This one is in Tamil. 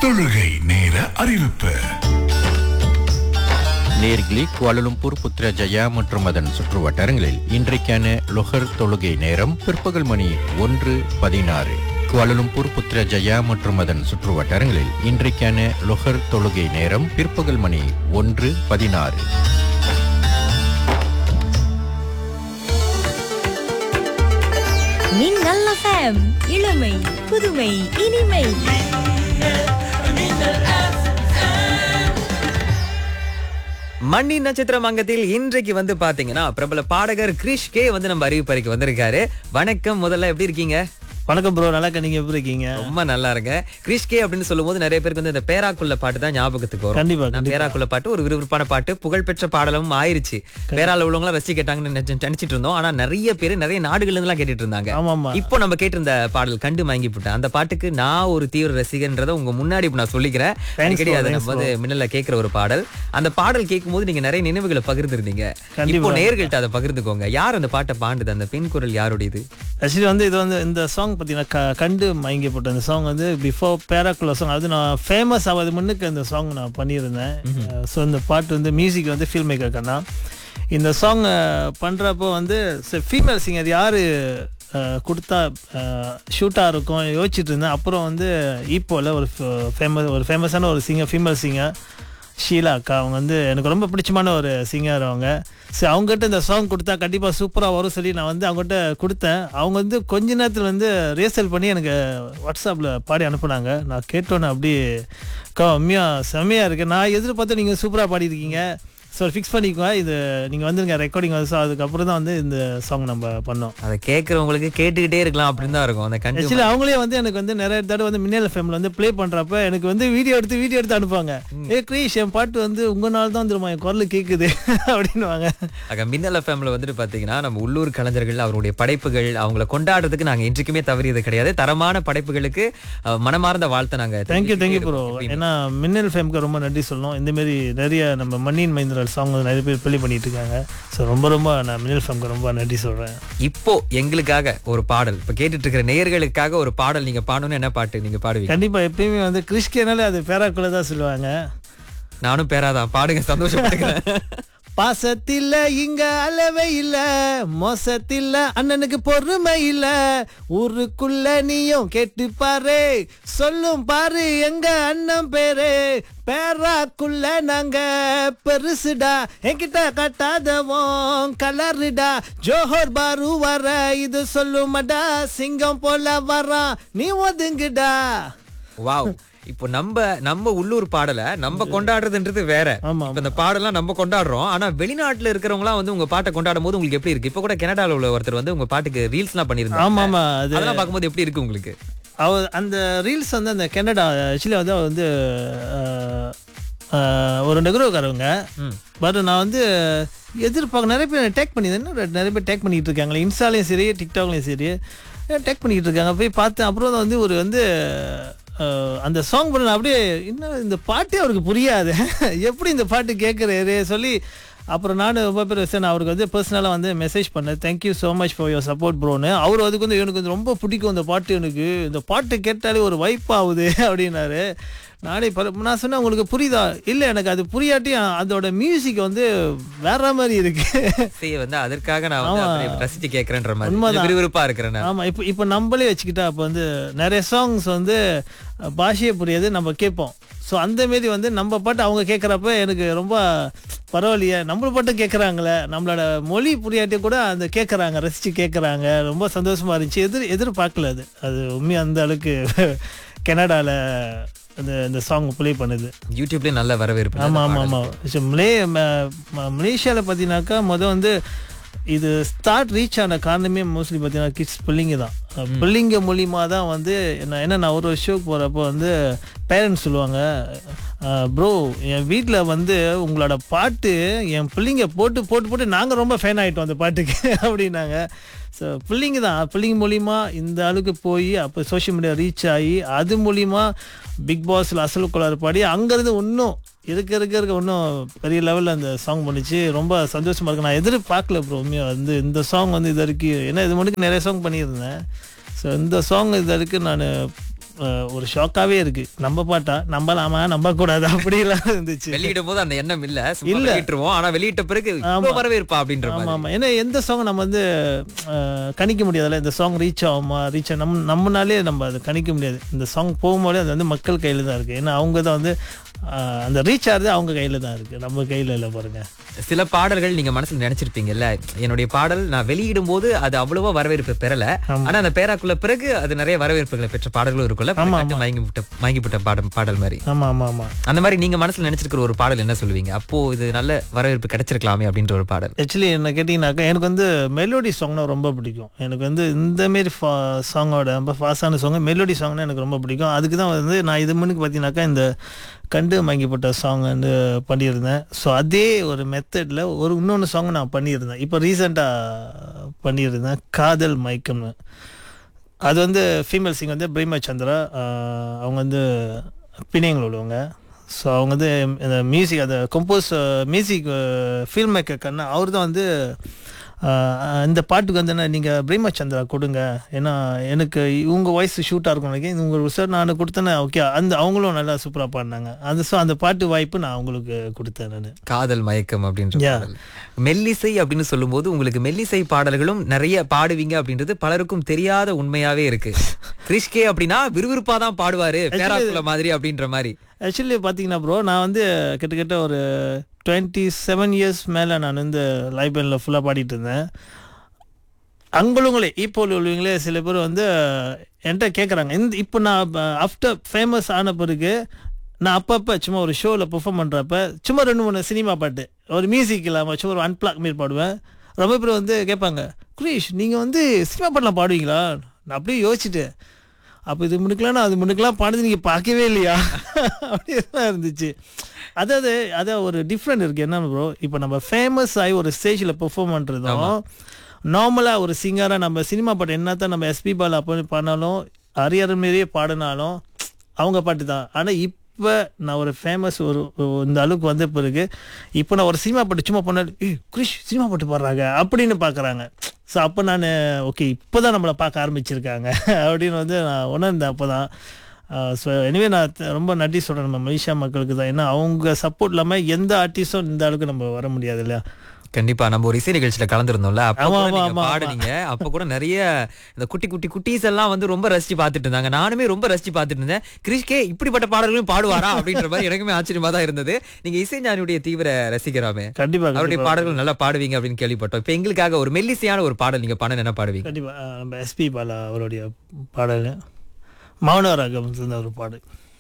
தொழுகை நேர அறிவிப்பு நேர்கிலி குவாலலும்பூர் புத்ரஜயா மற்றும் அதன் சுற்று வட்டாரங்களில் இன்றைக்கான லொஹர் தொழுகை நேரம் பிற்பகல் மணி ஒன்று பதினாறு குவாலலும்பூர் புத்ரஜயா மற்றும் அதன் சுற்று வட்டாரங்களில் இன்றைக்கான லொஹர் தொழுகை நேரம் பிற்பகல் மணி ஒன்று பதினாறு மின்னல் எஃப்எம் இளமை புதுமை இனிமை மண்ணின் நட்சத்திரம் அங்கத்தில் இன்றைக்கு வந்து பாத்தீங்கன்னா பிரபல பாடகர் கிரிஷ் கே வந்து நம்ம அறிவிப்பறைக்கு வந்திருக்காரு வணக்கம் முதல்ல எப்படி இருக்கீங்க வணக்கம் ப்ரோ நல்லா இருக்க நீங்க எப்படி இருக்கீங்க ரொம்ப நல்லா இருங்க கிரிஷ் கே அப்படின்னு சொல்லும்போது நிறைய பேருக்கு வந்து இந்த பேராக்குள்ள பாட்டு தான் ஞாபகத்துக்கு வரும் கண்டிப்பா, நான் பேராக்குள்ள பாட்டு ஒரு விறுவிறுப்பான பாட்டு புகழ்பெற்ற பாடலும் ஆயிருச்சு பேரால உள்ளவங்க ரசிச்சு கேட்டாங்கன்னு நினைச்சு- நினைச்சிட்டு இருந்தோம் ஆனா நிறைய பேர் நிறைய நாடுகள்ல இருந்து எல்லாம் கேட்டுட்டு இருந்தாங்க ஆமா ஆமா இப்போ நம்ம கேட்டிருந்த பாடல் கண்டு மயங்கி போட்டேன் அந்த பாட்டுக்கு நான் ஒரு தீவிர ரசிகன்றத உங்க முன்னாடி இப்ப நான் சொல்லிக்கிறேன் அடிக்கடி bro, அதை thanks நம்ம வந்து மின்னல்ல கேட்கிற ஒரு பாடல் அந்த பாடல் கேட்கும்போது நீங்க நிறைய நினைவுகளை பகிர்ந்துருந்தீங்க கண்டிப்பா. இப்போ நேர்கள்ட்ட அதை பகிர்ந்துக்கோங்க யார் அந்த பாட்டை பாண்டுது அந்த பெண் குரல் யாருடையது ஆக்சுவலி வந்து இது வந்து இந்த சாங் பார்த்தீங்கன்னா க- கண்டு மயங்கி போட்ட இந்த சாங் வந்து பிஃபோர் பேராக்குள்ள சாங் அது நான் ஃபேமஸ் ஆகாது முன்னுக்கு இந்த சாங் நான் பண்ணியிருந்தேன் ஸோ இந்த பாட்டு வந்து மியூசிக் வந்து ஃபில்ம் மேக்கர் கண்ணா இந்த சாங் பண்ணுறப்போ வந்து ஃபீமேல் சிங்கர் யார் கொடுத்தா ஷூட்டாக இருக்கும் யோசிச்சுட்டு இருந்தேன் அப்புறம் வந்து ஈப்போவில் ஒரு ஃபேமஸ் ஒரு ஃபேமஸான ஒரு சிங்கர் ஃபீமேல் சிங்கர் ஷீலா அக்கா அவங்க வந்து எனக்கு ரொம்ப பிடிச்சமான ஒரு சிங்கர் அவங்க சரி அவங்ககிட்ட இந்த சாங் கொடுத்தா கண்டிப்பாக சூப்பராக வரும் சொல்லி நான் வந்து அவங்ககிட்ட கொடுத்தேன் அவங்க வந்து கொஞ்ச நேரத்தில் வந்து ரேசல் பண்ணி எனக்கு வாட்ஸ்அப்பில் பாடி அனுப்புனாங்க நான் கேட்டோன்னே அப்படி அக்கா உண்மையாக செம்மையாக இருக்கு நான் எதிர்பார்த்து நீங்கள் சூப்பராக பாடியிருக்கீங்க ஸோ ஃபிக்ஸ் பண்ணிக்கோங்க இது நீங்கள் வந்துருங்க ரெக்கார்டிங் வந்து ஸோ அதுக்கப்புறம் தான் வந்து இந்த சாங் நம்ம பண்ணோம் அதை கேட்கறவங்களுக்கு கேட்டுக்கிட்டே இருக்கலாம் அப்படின்னு தான் இருக்கும் அந்த கண்டு ஆக்சுவலி அவங்களே வந்து எனக்கு வந்து நிறைய தடவை வந்து மின்னல் ஃபேமில் வந்து ப்ளே பண்றப்ப எனக்கு வந்து வீடியோ எடுத்து வீடியோ எடுத்து அனுப்புவாங்க ஏ கிரீஷ் என் பாட்டு வந்து உங்களால தான் தெரியுமா என் குரல் கேட்குது அப்படின்னுவாங்க அங்க மின்னல் எஃப்எம்ல வந்துட்டு பாத்தீங்கன்னா நம்ம உள்ளூர் கலைஞர்கள் அவருடைய படைப்புகள் அவங்கள கொண்டாடுறதுக்கு நாங்க என்றைக்குமே தவறியது கிடையாது தரமான படைப்புகளுக்கு அஹ், மனமார்ந்த வாழ்த்தை நாங்க தேங்க்யூ தேங்க்யூ தெரிவிச்சுக்கிட்டே ப்ரோ இருப்போம். ஏன்னா மின்னல் ஃபேம்க்கு ரொம்ப நன்றி சொல்லணும் இந்த மாதிரி நிறைய நம்ம மண்ணின் மைந்தர்கள் சாங் வந்து நிறைய பேர் ப்ளே பண்ணிட்டு இருக்காங்க ஸோ ரொம்ப ரொம்ப நான் மின்னல் ஃபேம்க்கு ரொம்ப நன்றி சொல்கிறேன் இப்போ எங்களுக்காக ஒரு பாடல் இப்ப கேட்டுட்டு இருக்கிற நேயர்களுக்காக ஒரு பாடல் நீங்க பாடணும்னு என்ன பாட்டு நீங்க பாடுவீங்க கண்டிப்பா எப்பயுமே வந்து கிறிஸ்டியனாலே அது பேராக்குள்ள தான் சொல்லுவாங்க நானும் பேராதான் பாடுங்க சந்தோஷப்பட்டுக்கிறேன் பாசத்தில்ல இங்க அளவே இல்ல மோசத்தில்ல அண்ணனுக்கு பொறுமை இல்ல ஊருக்குள்ள நீயும் கேட்டு பாரு சொல்லும் பாரு எங்க அண்ணன் பேரு பேராக்குள்ள நாங்க பெருசுடா என்கிட்ட கட்டாதவோம் கலருடா ஜோஹர் பாரு வர இது சொல்லுமடா சிங்கம் போல வரான் நீ ஒதுங்குடா வாவ் இப்போ நம்ம நம்ம உள்ளூர் பாடல நம்ம கொண்டாடுறதுன்றது வேற ஆமா, இப்ப இந்த பாடலாம் நம்ம கொண்டாடுறோம் ஆனா வெளிநாட்டுல இருக்கிறவங்களாம் வந்து உங்க பாட்டை கொண்டாடும் போது உங்களுக்கு எப்படி இருக்கு இப்ப கூட கனடால உள்ள ஒருத்தர் வந்து உங்க பாட்டுக்கு ரீல்ஸ் எல்லாம் பண்ணிருந்தாங்க ஆமா ஆமா அது அதெல்லாம் பார்க்கும்போது எப்படி இருக்கு உங்களுக்கு அவ அந்த ரீல்ஸ் வந்து அந்த கனடா ஆக்சுவலி வந்து அவ வந்து அஹ், அஹ், ஒரு நெகுரோக்காரவங்க ம். பட் நான் வந்து எதிர்பார்க்க நிறைய பேர் டேக் பண்ணியிருந்தேன் நிறைய பேர் டேக் பண்ணிட்டு இருக்காங்களே இன்ஸ்டாலையும் சரி டிக்டாக்லையும் சரி டேக் பண்ணிட்டு இருக்காங்க போய் பார்த்தேன் அப்புறம் தான் வந்து ஒரு வந்து அஹ், அந்த சாங் பண்ண அப்படியே இன்னும் இந்த பாட்டே அவருக்கு புரியாது எப்படி இந்த பாட்டு கேட்குறாரு சொல்லி அப்புறம் நான் ரொம்ப பேர் சார் நான் அவருக்கு வந்து பர்சனலாக வந்து மெசேஜ் பண்ணேன் thank you so much for your support ப்ரோன்னு அவர் அதுக்கு வந்து எனக்கு வந்து ரொம்ப பிடிக்கும் இந்த பாட்டு எனக்கு இந்த பாட்டு கேட்டாலே ஒரு வைப் ஆகுது அப்படின்னாரு நானே பல நான் சொன்னேன் உங்களுக்கு புரியுதா இல்லை எனக்கு அது புரியாட்டியும் அதோட மியூசிக் வந்து வேற மாதிரி இருக்கு சரி வந்து அதற்காக நான் வந்து ஆமா. அப்படியே ரசிச்சு கேட்கறேன்ற மாதிரி உண்மைதான். கொஞ்சம் விறுவிறுப்பா இருக்கிறேன் நான். ஆமா இப்போ இப்போ நம்மளே வச்சுக்கிட்டா அப்போ வந்து நிறைய சாங்ஸ் வந்து அஹ், பாஷையே புரியாது நம்ம கேட்போம் ஸோ அந்த மாரி வந்து நம்ம பாட்டு அவங்க கேட்குறப்ப எனக்கு ரொம்ப பரவாயில்லையே நம்மள பாட்டு கேட்குறாங்களே நம்மளோட மொழி புரியாட்டி கூட அந்த கேட்குறாங்க ரசித்து கேட்குறாங்க ரொம்ப சந்தோஷமா இருந்துச்சு எதிர் எதிர்பார்க்கல அது அது உண்மையாக அந்த அளவுக்கு கனடாவில் அந்த இந்த சாங் ப்ளே பண்ணுது யூடியூப்லயே நல்ல வரவேற்பு ஆமா நல்ல ஆமா பாடல். ஆமா ஸோ மலே ம- ம- மலேசியால பார்த்தீங்கன்னாக்கா முத வந்து இது ஸ்டார்ட் ரீச் ஆன காரணமே மோஸ்ட்லி பார்த்தீங்கன்னா கிட்ஸ் பிள்ளைங்க தான் பிள்ளைங்க மூலியமா தான் வந்து என்ன என்ன நான் ஒரு ஷோக்கு போகிறப்போ வந்து பேரண்ட்ஸ் சொல்லுவாங்க ப்ரோ என் வீட்டில் வந்து உங்களோட பாட்டு என் பிள்ளைங்க போட்டு போட்டு போட்டு நாங்கள் ரொம்ப ஃபேன் ஆகிட்டோம் அந்த பாட்டுக்கு அப்படின்னாங்க ஸோ பிள்ளைங்க தான் பிள்ளைங்க மூலிமா இந்த அளவுக்கு போய் அப்போ சோஷியல் மீடியா ரீச் ஆகி அது மூலிமா பிக் பாஸில் அசல் குளார் பாடி அங்கேருந்து இன்னும் இருக்க இருக்க இருக்க இன்னும் பெரிய லெவலில் அந்த சாங் பண்ணிச்சு ரொம்ப சந்தோஷமா இருக்கு நான் எதிர்பார்க்கல ப்ரோ உண்மையாக வந்து இந்த சாங் வந்து இது வரைக்கும் ஏன்னா இது மட்டும் நிறைய சாங் பண்ணியிருந்தேன் ஸோ இந்த சாங் இது வரைக்கும் நான் அஹ், ஒரு ஷாக்காவே இருக்கு நம்ம பாட்டா நம்பலாமா நம்ப கூடாது அப்படிலாம் இருந்துச்சு வெளியிடும் போது அந்த எண்ணம் இல்ல சும்மா இல்ல. வெளியிட்டுருவோம் ஆனா வெளியிட்ட பிறகு இவ்வளவு வரவேற்பா அப்படின்ற ஆமா மாதிரி ஆமா ஏன்னா எந்த சாங் நம்ம வந்து அஹ், கணிக்க முடியாதுல்ல இந்த சாங் ரீச் ஆகுமா ரீச் நம்ம நம்மனாலே நம்ம அதை கணிக்க முடியாது இந்த சாங் போகும்போதே அது வந்து மக்கள் கையில தான் இருக்கு ஏன்னா அவங்க தான் வந்து அஹ், அந்த ரீச் ஆகுறது அவங்க கையில தான் இருக்கு நம்ம கையில இல்லை பாருங்க சில பாடல்கள் நீங்க மனசுல நினைச்சிருப்பீங்கல்ல என்னுடைய பாடல் நான் வெளியிடும் போது அது அவ்வளவா வரவேற்பு பெறல ஆனா அந்த பேராக்குள்ள பிறகு அது நிறைய வரவேற்புகளை பெற்ற பாடல்களும் இருக்குல்ல கேட்டு மயங்கி விட்ட மயங்கி விட்ட பாடம் பாடல் மாதிரி ஆமா ஆமா ஆமா அந்த மாதிரி நீங்க மனசுல நினைச்சிருக்கிற ஒரு பாடல் என்ன சொல்லுவீங்க அப்போ இது நல்ல வரவேற்பு கிடைச்சிருக்கலாமே அப்படின்ற ஒரு பாடல் ஆக்சுவலி என்ன கேட்டிங்கனாக்கா எனக்கு வந்து மெலோடி சாங்னா ரொம்ப பிடிக்கும் எனக்கு வந்து இந்த மாரி ஃபா சாங்கோட ரொம்ப ஃபாஸ்டான சாங் மெலோடி சாங்னா எனக்கு ரொம்ப பிடிக்கும் அதுக்கு தான் வந்து நான் இது முன்னுக்கு பார்த்தீங்கன்னாக்கா இந்த கண்டு மங்கிப்பட்ட சாங் வந்து பண்ணியிருந்தேன் ஸோ அதே ஒரு மெத்தடில் ஒரு இன்னொன்று சாங் நான் பண்ணியிருந்தேன் இப்போ ரீசெண்டாக பண்ணியிருந்தேன் காதல் மயக்கம்னு அது வந்து ஃபீமேல் சிங் வந்து பிரேமா சந்திரா ஆஹ் அவங்க வந்து பிணையங்கள் உள்ளவங்க ஸோ அவங்க வந்து இந்த மியூசிக் அந்த கம்போஸ் மியூசிக் ஃபில்ம் மேக்கர் கண்ணா அவர் தான் வந்து ஆஹ் இந்த பாட்டுக்கு வந்து என்ன நீங்கள் பிரேமா சந்திரா கொடுங்க ஏன்னா எனக்கு இவங்க வாய்ஸ் ஷூட்டாக இருக்கும் நினைக்கிறேன் உங்களுக்கு சார் நான் கொடுத்தேனே ஓகே அந்த அவங்களும் நல்லா சூப்பராக பாடினாங்க அது ஸோ அந்த பாட்டு வாய்ப்பு நான் அவங்களுக்கு கொடுத்தேன் நான் காதல் மயக்கம் அப்படின்ற Yeah. பாடல் மெல்லிசை அப்படின்னு சொல்லும்போது உங்களுக்கு மெல்லிசை பாடல்களும் நிறைய பாடுவீங்க அப்படின்றது பலருக்கும் தெரியாத உண்மையாவே இருக்கு கிறிஷ்கே அப்படின்னா விறுவிறுப்பா தான் பாடுவாரு பேராக்குள்ள மாதிரி அப்படின்ற மாதிரி ஆக்சுவலி பார்த்தீங்கன்னா ப்ரோ நான் வந்து கிட்டத்தட்ட ஒரு டுவெண்ட்டி செவன் இயர்ஸ் மேலே நான் வந்து லைவ் பேண்டில் ஃபுல்லாக பாடிட்டு இருந்தேன் அங்களுங்களே இப்போ உள்ளவங்களே சில பேர் வந்து என்கிட்ட கேட்குறாங்க இந்த இப்போ நான் ஆஃப்டர் ஃபேமஸ் ஆன பிறகு நான் அப்பப்போ சும்மா ஒரு ஷோவில் பெர்ஃபார்ம் பண்ணுறப்ப சும்மா ரெண்டு மூணு சினிமா பாட்டு ஒரு மியூசிக் இல்லாமல் சும்மா ஒரு அன்பிளாக் மாரி பாடுவேன் ரொம்ப பேர் வந்து கேட்பாங்க குரீஷ் நீங்கள் வந்து சினிமா பாட்டெலாம் பாடுவீங்களா நான் அப்படியே யோசிச்சுட்டு அப்போ இது முன்னுக்கெல்லாம் நான் அது முன்னுக்கெல்லாம் பாடுறது நீங்கள் பார்க்கவே இல்லையா அப்படிலாம் இருந்துச்சு அதாவது அதான் ஒரு டிஃப்ரெண்ட் இருக்குது என்ன ப்ரோ இப்போ நம்ம ஃபேமஸ் ஆகி ஒரு ஸ்டேஜில் பெர்ஃபார்ம் பண்ணுறதும் நார்மலாக ஒரு சிங்கராக நம்ம சினிமா பாட்டு என்னத்தான் நம்ம எஸ்பி பால் அப்போ பண்ணாலும் அரியர் மாரியே பாடினாலும் அவங்க பாட்டு தான் ஆனால் இப்போ நான் ஒரு ஃபேமஸ் ஒரு ஒரு இந்த அளவுக்கு வந்த பிறகு இப்போ நான் ஒரு சினிமா பாட்டு சும்மா பண்ணால் ஏய் குரிஷ் சினிமா பாட்டு பாடுறாங்க அப்படின்னு பார்க்குறாங்க ஸோ அப்போ நான் ஓகே இப்போ தான் நம்மளை பார்க்க ஆரம்பிச்சிருக்காங்க அப்படின்னு வந்து நான் உணர்ந்தேன் அப்போ தான் ஸோ எனிவே நான் த- ரொம்ப நன்றி சொல்கிறேன் நம்ம மலேசியா மக்களுக்கு தான் ஏன்னா அவங்க சப்போர்ட் இல்லாமல் எந்த ஆர்டிஸ்டும் இந்த அளவுக்கு நம்ம வர முடியாது இல்லையா கண்டிப்பா நம்ம ஒரு இசை நிகழ்ச்சியில கலந்துருந்தோம்ல அப்ப ஆமா, கூட ஆமா, நீங்க ஆமா, ஆமா. பாடுனீங்க அப்ப கூட நிறைய இந்த குட்டி குட்டி குட்டீஸ் எல்லாம் வந்து ரொம்ப ரசிச்சு பார்த்துட்டு இருந்தாங்க நானுமே ரொம்ப ரசிச்சு பார்த்துட்டு இருந்தேன் கிறிஷ்கே இப்படிப்பட்ட பாடல்களும் பாடுவாரா அப்படின்ற மாதிரி எனக்குமே ஆச்சரியமா தான் இருந்தது நீங்க இசைஞானியுடைய தீவிர ரசிகராமே கண்டிப்பாக அவருடைய பாடல்கள் நல்லா பாடுவீங்க அப்படின்னு கேள்விப்பட்டோம் இப்ப எங்களுக்காக ஒரு மெல்லிசையான ஒரு பாடல் நீங்க பாட என்ன பாடுவீங்க கண்டிப்பாக நம்ம எஸ்பி பாலா அவருடைய பாடல் மௌன ராகம் இருந்த ஒரு பாடல்